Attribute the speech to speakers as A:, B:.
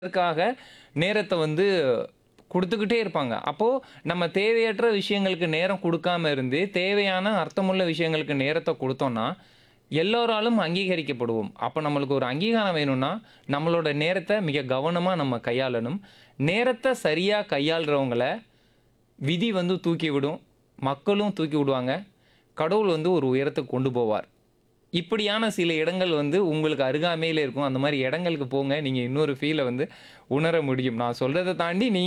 A: அதற்காக நேரத்தை வந்து குடுத்துக்கிட்டே இருப்பாங்க. அப்போ நம்ம தேவையற்ற விஷயங்களுக்கு நேரம் குடுக்காம இருந்து, தேவையான அர்த்தமுள்ள விஷயங்களுக்கு நேரத்த குடுத்தோம்னா, எல்லோராலும் அங்கீகரிக்கப்படுவோம். அப்ப நம்மளுக்கு ஒரு அங்கீகாரம் வேணும்னா, நம்மளோட நேரத்த மிக கவனமா நம்ம கையாளணும். நேரத்த சரியா கையாள்றவங்கள, விதி வந்து தூக்கி விடும். மக்களும் தூக்கி விடுவாங்க. கடவுள் வந்து ஒரு உயரத்துக்கு கொண்டு போவார். இப்படியான சில இடங்கள் வந்து உங்களுக்கு அருகாமையில இருக்கும். அந்த மாரி இடங்களுக்கு போங்க. நீங்க இன்னொரு ஃபீல வந்து உணர முடியும். நான் சொல்றத தாண்டி நீங்க